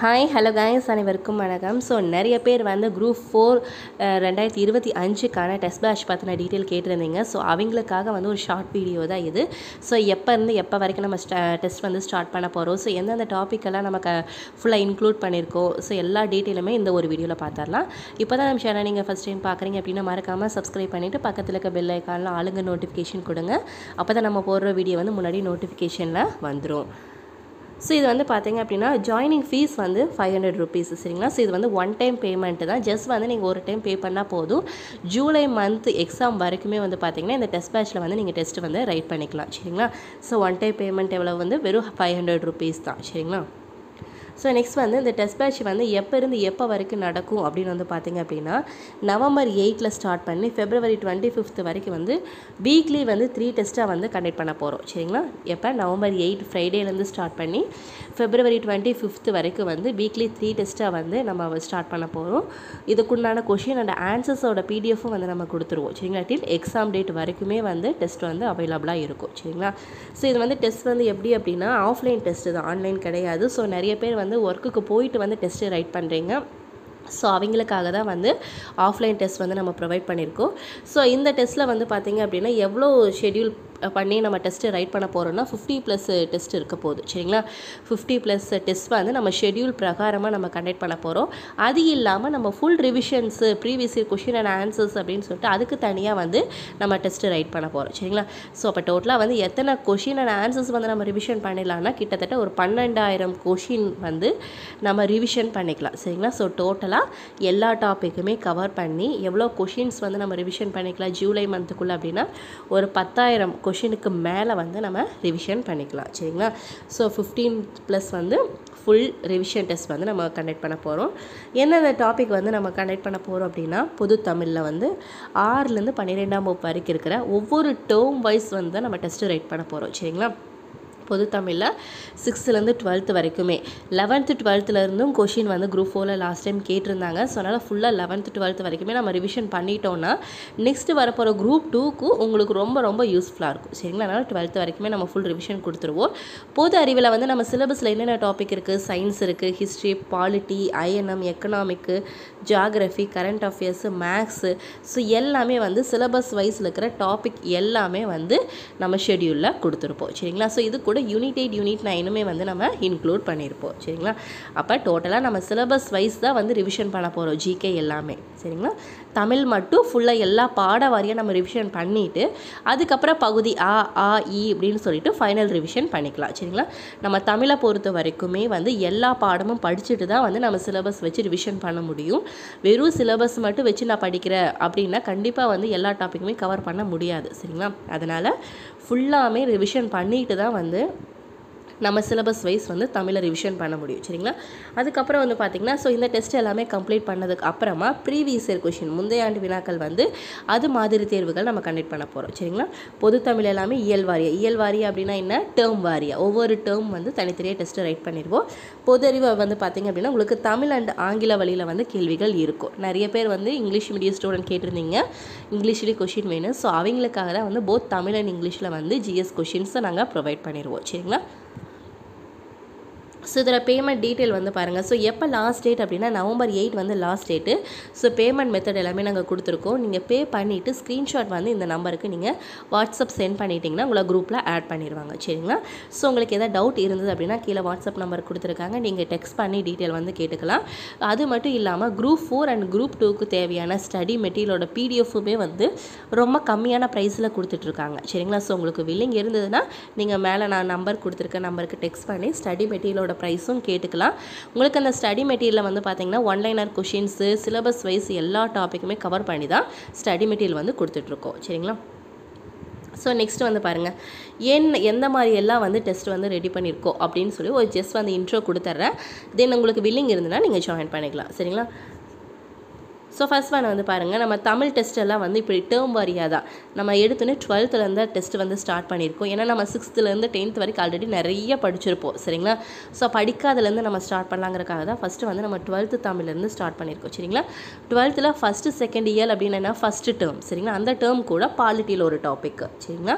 hi hello guys அனைவருக்கும் வணக்கம் so நிறைய பேர் வந்து குரூப் ஃபோர் ரெண்டாயிரத்தி இருபத்தி அஞ்சுக்கான டெஸ்ட் பேட்ச் பற்றின டீட்டெயில் கேட்டிருந்தீங்க ஸோ அவங்களுக்காக வந்து ஒரு ஷார்ட் வீடியோ தான் இது ஸோ எப்போ இருந்து எப்போ வரைக்கும் நம்ம டெஸ்ட் வந்து ஸ்டார்ட் பண்ண போகிறோம் ஸோ எந்தெந்த டாப்பிக்கெல்லாம் நமக்கு ஃபுல்லாக இன்க்ளூட் பண்ணியிருக்கோம் ஸோ எல்லா டீட்டெயிலுமே இந்த ஒரு வீடியோவில் பார்த்துடலாம் இப்போ தான் நம்ம சேனல் நீங்கள் ஃபஸ்ட் டைம் பார்க்குறீங்க அப்படின்னா மறக்காமல் சப்ஸ்கிரைப் பண்ணிவிட்டு பக்கத்தில் இருக்க பெல் ஐக்கானில் ஆளுங்க நோட்டிஃபிகேஷன் கொடுங்க அப்போ தான் நம்ம போடுற வீடியோ வந்து முன்னாடி நோட்டிஃபிகேஷனில் வந்துடும் ஸோ இது வந்து பார்த்தீங்க அப்படின்னா ஜாயினிங் ஃபீஸ் வந்து ஃபைவ் ஹண்ட்ரட் ருபீஸ் சரிங்களா ஸோ இது வந்து ஒன் டைம் பேமெண்ட்டு தான் ஜஸ்ட் வந்து நீங்கள் ஒரு டைம் பே பண்ணால் போதும் ஜூலை மந்த் எக்ஸாம் வரைக்குமே வந்து பார்த்தீங்கன்னா இந்த டெஸ்ட் பேட்ச்சில் வந்து நீங்கள் டெஸ்ட் வந்து ரைட் பண்ணிக்கலாம் சரிங்களா ஸோ ஒன் டைம் பேமெண்ட் எவ்வளோ வந்து வெறும் ஃபைவ் ஹண்ட்ரட் ருபீஸ் தான் சரிங்களா ஸோ நெக்ஸ்ட் வந்து இந்த டெஸ்ட் பேட்ச் வந்து எப்போ இருந்து எப்போ வரைக்கும் நடக்கும் அப்படின்னு வந்து பார்த்தீங்க அப்படின்னா நவம்பர் எயிட்டில் ஸ்டார்ட் பண்ணி ஃபெப்ரவரி டுவெண்ட்டி ஃபிஃப்த் வரைக்கும் வந்து வீக்லி வந்து த்ரீ டெஸ்ட்டாக வந்து கண்டக்ட் பண்ண போகிறோம் சரிங்களா எப்போ நவம்பர் எயிட் ஃப்ரைடேலேருந்து ஸ்டார்ட் பண்ணி ஃபெப்ரவரி டுவெண்ட்டி ஃபிஃப்த் வரைக்கும் வந்து வீக்லி த்ரீ டெஸ்ட்டாக வந்து நம்ம ஸ்டார்ட் பண்ண போகிறோம் இதுக்குண்டான கொஷின் அண்ட் ஆன்சர்ஸோட பிடிஎஃப்பும் வந்து நம்ம கொடுத்துருவோம் சரிங்களா டில் எக்ஸாம் டேட் வரைக்குமே வந்து டெஸ்ட் வந்து அவைலபிளாக இருக்கும் சரிங்களா ஸோ இது வந்து டெஸ்ட் வந்து எப்படி அப்படின்னா ஆஃப்லைன் டெஸ்ட்டு தான் ஆன்லைன் கிடையாது ஸோ நிறைய பேர் வந்து ஒர்க்குக்கு போயிட்டு வந்து டெஸ்ட்டு ரைட் பண்ணுறீங்க ஸோ அவங்களுக்காக தான் வந்து ஆஃப்லைன் டெஸ்ட் வந்து நம்ம ப்ரொவைட் பண்ணியிருக்கோம் ஸோ இந்த டெஸ்ட்டில் வந்து பார்த்திங்க அப்படின்னா எவ்வளோ ஷெட்யூல் பண்ணி நம்ம டெஸ்ட்டு ரைட் பண்ண போகிறோம்னா ஃபிஃப்டி ப்ளஸ் டெஸ்ட் இருக்க போகுது சரிங்களா ஃபிஃப்டி ப்ளஸ் டெஸ்ட் வந்து நம்ம ஷெட்யூல் பிரகாரமாக நம்ம கண்டக்ட் பண்ண போகிறோம் அது இல்லாமல் நம்ம full revisions previous year question and answers அப்படின்னு சொல்லிட்டு அதுக்கு தனியாக வந்து நம்ம டெஸ்ட்டு ரைட் பண்ண போகிறோம் சரிங்களா ஸோ அப்போ டோட்டலாக வந்து எத்தனை கொஷின் அண்ட் ஆன்சர்ஸ் வந்து நம்ம ரிவிஷன் பண்ணிடலாம்னா கிட்டத்தட்ட ஒரு பன்னெண்டாயிரம் கொஷின் வந்து நம்ம ரிவிஷன் பண்ணிக்கலாம் சரிங்களா ஸோ டோட்டலாக எல்லா டாப்பிக்குமே கவர் பண்ணி எவ்வளோ கொஷின்ஸ் வந்து நம்ம ரிவிஷன் பண்ணிக்கலாம் ஜூலை மந்த்துக்குள்ளே அப்படின்னா ஒரு பத்தாயிரம் கொஷினுக்கு மேலே வந்து நம்ம ரிவிஷன் பண்ணிக்கலாம் சரிங்களா ஸோ ஃபிஃப்டீன் ப்ளஸ் வந்து ஃபுல் ரிவிஷன் டெஸ்ட் வந்து நம்ம கண்டக்ட் பண்ண போகிறோம் என்னென்ன டாபிக் வந்து நம்ம கண்டக்ட் பண்ண போகிறோம் அப்படின்னா பொது தமிழில் வந்து ஆறுலேருந்து பன்னிரெண்டாம் வகுப்பு வரைக்கும் இருக்கிற ஒவ்வொரு டேர்ம் வைஸ் வந்து நம்ம டெஸ்ட்டு ரைட் பண்ண போகிறோம் சரிங்களா பொது தமிழில் சிக்ஸ்த்துலேருந்து டுவெல்த்து வரைக்குமே லெவன்த்து டுவெல்த்துலேருந்தும் கொஷின் வந்து குரூப் ஃபோரில் லாஸ்ட் டைம் கேட்டிருந்தாங்க ஸோ அதனால் ஃபுல்லாக லெவன்த்து டுவெல்த்து வரைக்குமே நம்ம ரிவிஷன் பண்ணிட்டோம்னா நெக்ஸ்ட்டு வரப்போகிற குரூப் டூக்கு உங்களுக்கு ரொம்ப ரொம்ப யூஸ்ஃபுல்லாக இருக்கும் சரிங்களா அதனால் டுவெல்த்து வரைக்குமே நம்ம ஃபுல் ரிவிஷன் கொடுத்துருவோம் பொது அறிவில் வந்து நம்ம சிலபஸில் என்னென்ன டாபிக் இருக்குது சயின்ஸ் இருக்குது history polity INM economic geography current affairs maths so எல்லாமே வந்து சிலபஸ் வைஸில் இருக்கிற டாபிக் எல்லாமே வந்து நம்ம ஷெடியூலில் கொடுத்துருப்போம் சரிங்களா ஸோ இது கூட யூனிட் எயிட் யூனிட் நைனுமே வந்து நம்ம இன்க்ளூட் பண்ணியிருப்போம் சரிங்களா அப்போ டோட்டலாக நம்ம சிலபஸ் வைஸ் தான் வந்து ரிவிஷன் பண்ண போகிறோம் ஜிகே எல்லாமே சரிங்களா தமிழ் மட்டும் ஃபுல்லாக எல்லா பாட வாரியாக நம்ம ரிவிஷன் பண்ணிவிட்டு அதுக்கப்புறம் பகுதி ஆ ஆ இ அப்படின்னு சொல்லிட்டு ஃபைனல் ரிவிஷன் பண்ணிக்கலாம் சரிங்களா நம்ம தமிழை பொறுத்த வரைக்குமே வந்து எல்லா பாடமும் படிச்சுட்டு தான் வந்து நம்ம சிலபஸ் வச்சு ரிவிஷன் பண்ண முடியும் வெறும் சிலபஸ் மட்டும் வச்சு நான் படிக்கிறேன் அப்படின்னா கண்டிப்பாக வந்து எல்லா டாப்பிக்குமே கவர் பண்ண முடியாது சரிங்களா அதனால் ஃபுல்லாமே ரிவிஷன் பண்ணிட்டு தான் வந்து நம்ம சிலபஸ் வைஸ் வந்து தமிழை ரிவிஷன் பண்ண முடியும் சரிங்களா அதுக்கப்புறம் வந்து பார்த்திங்கன்னா ஸோ இந்த டெஸ்ட் எல்லாமே கம்ப்ளீட் பண்ணதுக்கு அப்புறமா ப்ரீவியஸ் இயர் கொஷின் முந்தைய ஆண்டு வினாக்கள் வந்து அது மாதிரி தேர்வுகள் நம்ம கண்டக்ட் பண்ண போகிறோம் சரிங்களா பொது தமிழ் எல்லாமே இயல் வாரியா இயல் வாரியா அப்படின்னா என்ன டேர்ம் வாரியா ஒவ்வொரு டேர்ம் வந்து தனித்தனியாக டெஸ்ட்டு ரைட் பண்ணிடுவோம் பொது அறிவு வந்து பார்த்திங்க அப்படின்னா உங்களுக்கு தமிழ் அண்ட் ஆங்கில வழியில் வந்து கேள்விகள் இருக்கும் நிறைய பேர் வந்து இங்கிலீஷ் மீடியம் ஸ்டூடெண்ட் கேட்டிருந்தீங்க இங்கிலீஷ்லேயே கொஷின் வேணும் ஸோ அவங்களுக்காக தான் வந்து போத் தமிழ் அண்ட் இங்கிலீஷில் வந்து ஜிஎஸ் கொஷின்ஸை நாங்கள் ப்ரொவைட் பண்ணிடுவோம் சரிங்களா ஸோ இதில் பேமெண்ட் டீட்டெயில் வந்து பாருங்கள் ஸோ எப்போ லாஸ்ட் டேட் அப்படின்னா நவம்பர் எயிட் வந்து last date so payment method எல்லாமே நாங்கள் கொடுத்துருக்கோம் நீங்கள் பே பண்ணிவிட்டு ஸ்க்ரீன்ஷாட் வந்து இந்த நம்பருக்கு நீங்கள் வாட்ஸ்அப் சென்ட் பண்ணிட்டீங்கன்னா உங்களை குரூப்பில் ஆட் பண்ணிடுவாங்க சரிங்களா ஸோ உங்களுக்கு எதாவது டவுட் இருந்தது அப்படின்னா கீழே வாட்ஸ்அப் நம்பர் கொடுத்துருக்காங்க நீங்கள் டெக்ஸ்ட் பண்ணி டீட்டெயில் வந்து கேட்டுக்கலாம் அது மட்டும் இல்லாமல் குரூப் ஃபோர் அண்ட் குரூப் டூக்கு தேவையான ஸ்டடி மெட்டீரியலோட பிடிஎஃப்புமே வந்து ரொம்ப கம்மியான ப்ரைஸில் கொடுத்துட்ருக்காங்க சரிங்களா ஸோ உங்களுக்கு வில்லிங் இருந்ததுன்னா நீங்கள் மேலே நான் நம்பர் கொடுத்துருக்க நம்பருக்கு டெக்ஸ்ட் பண்ணி ஸ்டடி மெட்டீரியலோட ப்ரைஸும் கேட்டுக்கலாம் உங்களுக்கு அந்த ஸ்டடி மெட்டீரியலில் வந்து பார்த்தீங்கன்னா ஒன்லைனர் கொஷின்ஸு சிலபஸ் வைஸ் எல்லா டாப்பிக்குமே கவர் பண்ணி தான் ஸ்டடி மெட்டீரியல் வந்து கொடுத்துட்ருக்கோம் சரிங்களா ஸோ நெக்ஸ்ட் வந்து பாருங்கள் என் எந்த மாதிரி எல்லாம் வந்து டெஸ்ட் வந்து ரெடி பண்ணியிருக்கோம் அப்படின்னு சொல்லி ஒரு ஜஸ்ட் வந்து இன்ட்ரோ கொடுத்துட்றேன் தென் உங்களுக்கு வில்லிங் இருந்ததுன்னா நீங்கள் ஜாயின் பண்ணிக்கலாம் சரிங்களா ஸோ ஃபஸ்ட் ஒன் வந்து பாருங்கள் நம்ம தமிழ் டெஸ்ட் எல்லாம் வந்து இப்படி டேர்ம் வாரியாக தான் நம்ம எடுத்தோன்னே டுவெல்த்துலேருந்து டெஸ்ட் வந்து ஸ்டார்ட் பண்ணியிருக்கோம் ஏன்னா நம்ம சிக்ஸ்த்துலேருந்து டென்த் வரைக்கும் ஆல்ரெடி நிறைய படிச்சிருப்போம் சரிங்களா ஸோ படிக்காதுலேருந்து நம்ம ஸ்டார்ட் பண்ணலாங்கிறக்காக தான் ஃபஸ்ட்டு வந்து நம்ம டுவெல்த்து தமிழ்லேருந்து ஸ்டார்ட் பண்ணியிருக்கோம் சரிங்களா டுவெல்த்தில் ஃபஸ்ட்டு செகண்ட் இயர் அப்படின்னு என்ன ஃபஸ்ட்டு டேர்ம் சரிங்களா அந்த டேர்ம் கூட பாலிட்டியில் ஒரு டாபிக் சரிங்களா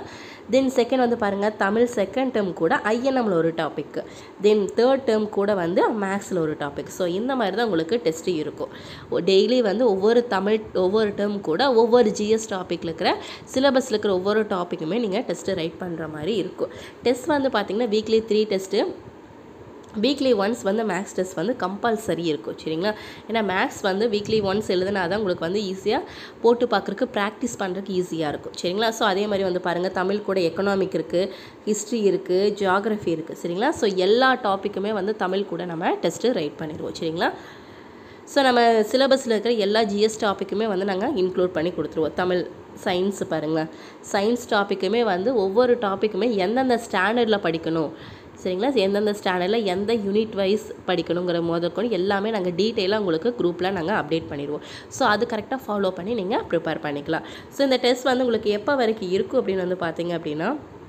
தென் செகண்ட் வந்து பாருங்கள் தமிழ் செகண்ட் டேர்ம் கூட ஐஎன்எம்ல ஒரு டாபிக் தென் தேர்ட் டேர்ம் கூட வந்து மேக்ஸில் ஒரு டாபிக் ஸோ இந்த மாதிரி தான் உங்களுக்கு டெஸ்ட்டு இருக்கும் டெய்லி வந்து ஒவ்வொரு தமிழ் ஒவ்வொரு டேர்ம் கூட ஒவ்வொரு ஜிஎஸ் டாப்பிக்கில் இருக்கிற சிலபஸில் இருக்கிற ஒவ்வொரு டாப்பிக்குமே நீங்கள் டெஸ்ட்டு ரைட் பண்ணுற மாதிரி இருக்கும் டெஸ்ட் வந்து பார்த்திங்கன்னா weekly three test weekly once வந்து மேக்ஸ் டெஸ்ட் வந்து கம்பல்சரி இருக்கும் சரிங்களா ஏன்னா மேக்ஸ் வந்து வீக்லி ஒன்ஸ் எழுதுனா தான் உங்களுக்கு வந்து ஈஸியாக போட்டு பார்க்குறக்கு ப்ராக்டிஸ் பண்ணுறதுக்கு ஈஸியாக இருக்கும் சரிங்களா ஸோ அதே மாதிரி வந்து பாருங்கள் தமிழ் கூட எக்கனாமிக் இருக்குது ஹிஸ்ட்ரி இருக்குது ஜியாகிரஃபி இருக்குது சரிங்களா ஸோ எல்லா டாப்பிக்குமே வந்து தமிழ் கூட நம்ம டெஸ்ட்டு ரைட் பண்ணிடுவோம் சரிங்களா ஸோ நம்ம சிலபஸில் இருக்கிற எல்லா ஜிஎஸ் டாப்பிக்குமே வந்து நாங்கள் இன்க்ளூட் பண்ணி கொடுத்துருவோம் தமிழ் சயின்ஸ் பாருங்களேன் சயின்ஸ் டாப்பிக்குமே வந்து ஒவ்வொரு டாப்பிக்குமே எந்தெந்த ஸ்டாண்டர்டில் படிக்கணும் சரிங்களா எந்தெந்த ஸ்டாண்டர்டில் எந்த யூனிட் வைஸ் படிக்கணுங்கிற முதற்கொண்டு எல்லாமே நாங்கள் டீட்டெயிலாக உங்களுக்கு குரூப்பில் நாங்கள் அப்டேட் பண்ணிடுவோம் ஸோ அது கரெக்டாக ஃபாலோ பண்ணி நீங்கள் ப்ரிப்பேர் பண்ணிக்கலாம் ஸோ இந்த டெஸ்ட் வந்து உங்களுக்கு எப்போ வரைக்கும் இருக்கும் அப்படின்னு வந்து பார்த்தீங்க அப்படின்னா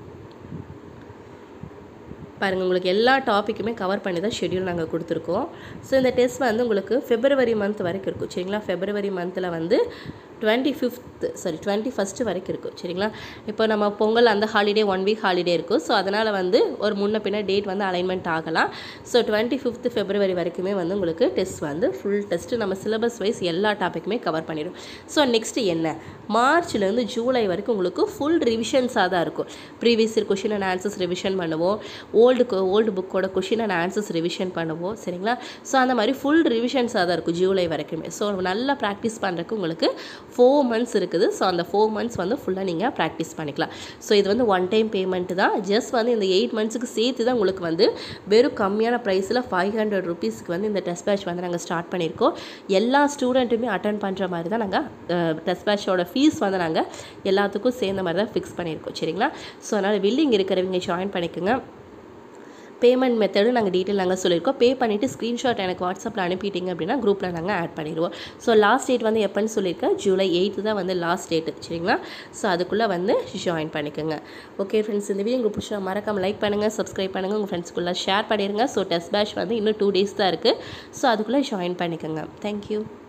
பாருங்கள் உங்களுக்கு எல்லா டாப்பிக்குமே கவர் பண்ணி தான் ஷெட்யூல் நாங்கள் கொடுத்துருக்கோம் ஸோ இந்த டெஸ்ட் வந்து உங்களுக்கு ஃபெப்ரவரி மந்த் வரைக்கும் இருக்கும் சரிங்களா ஃபெப்ரவரி மந்தில் வந்து twenty fifth sorry twenty first வரைக்கும் இருக்கும் சரிங்களா இப்போ நம்ம பொங்கல் அந்த ஹாலிடே ஒன் வீக் ஹாலிடே இருக்கும் ஸோ அதனால் வந்து ஒரு முன்ன பின்ன டேட் வந்து அலைன்மெண்ட் ஆகலாம் ஸோ டுவெண்ட்டி ஃபிஃப்த் ஃபெப்ரவரி வரைக்குமே வந்து உங்களுக்கு டெஸ்ட் வந்து ஃபுல் டெஸ்ட்டு நம்ம சிலபஸ் வைஸ் எல்லா டாப்பிக்குமே கவர் பண்ணிடும் ஸோ நெக்ஸ்ட்டு என்ன மார்ச்லேருந்து ஜூலை வரைக்கும் உங்களுக்கு ஃபுல் ரிவிஷன்ஸாக தான் இருக்கும் previous year question and answers revision பண்ணுவோம் ஓல்டு ஓல்டு புக்கோட கொஷின் அண்ட் ஆன்சர்ஸ் ரிவிஷன் பண்ணுவோம் சரிங்களா ஸோ அந்த மாதிரி ஃபுல் ரிவிஷன்ஸாக தான் இருக்கும் ஜூலை வரைக்குமே ஸோ நல்லா ப்ராக்டிஸ் பண்ணுறதுக்கு உங்களுக்கு ஃபோர் மந்த்ஸ் இருக்குது ஸோ அந்த ஃபோர் மந்த்ஸ் வந்து ஃபுல்லாக நீங்கள் ப்ராக்டிஸ் பண்ணிக்கலாம் ஸோ இது வந்து ஒன் டைம் பேமெண்ட் தான் ஜஸ்ட் வந்து இந்த எயிட் மந்த்ஸுக்கு சேர்த்து தான் உங்களுக்கு வந்து வெறும் கம்மியான ப்ரைஸில் ஃபைவ் ஹண்ட்ரட் ருபீஸ்க்கு வந்து இந்த டெஸ்ட் பேட்ச் வந்து நாங்கள் ஸ்டார்ட் பண்ணியிருக்கோம் எல்லா ஸ்டூடெண்ட்டுமே அட்டன் பண்ணுற மாதிரி தான் நாங்கள் டெஸ்ட் பேட்சோட ஃபீஸ் வந்து நாங்கள் எல்லாத்துக்கும் சேர்ந்த மாதிரி தான் ஃபிக்ஸ் பண்ணியிருக்கோம் சரிங்களா ஸோ அதனால் வில்லிங் இருக்கிறவங்க ஜாயின் பண்ணிக்கோங்க பேமெண்ட் மெத்தடும் நாங்கள் டீட்டெயில் நாங்கள் சொல்லியிருக்கோம் பே பண்ணிவிட்டு ஸ்க்ரீன்ஷாட் எனக்கு வாட்ஸ்அப்பில் அனுப்பிட்டீங்க அப்படின்னா குரூப்பில் நாங்கள் ஆட் பண்ணிடுவோம் ஸோ லாஸ்ட் டேட் வந்து எப்போன்னு சொல்லியிருக்கேன் ஜூலை எயித்து தான் வந்து லாஸ்ட் டேட்டு சரிங்களா ஸோ அதுக்குள்ளே வந்து ஜாயின் பண்ணிக்கோங்க ஓகே ஃப்ரெண்ட்ஸ் இந்த வீடியோ உங்களுக்கு பிடிச்சா மறக்காமல் லைக் பண்ணுங்கள் சப்ஸ்கிரைப் பண்ணுங்கள் உங்கள் ஃப்ரெண்ட்ஸ்குள்ளே ஷேர் பண்ணிடுங்க ஸோ டெஸ்ட் பேட்ச் வந்து இன்னும் டூ டேஸ் தான் இருக்குது ஸோ அதுக்குள்ளே ஜாயின் பண்ணிக்கோங்க தேங்க்யூ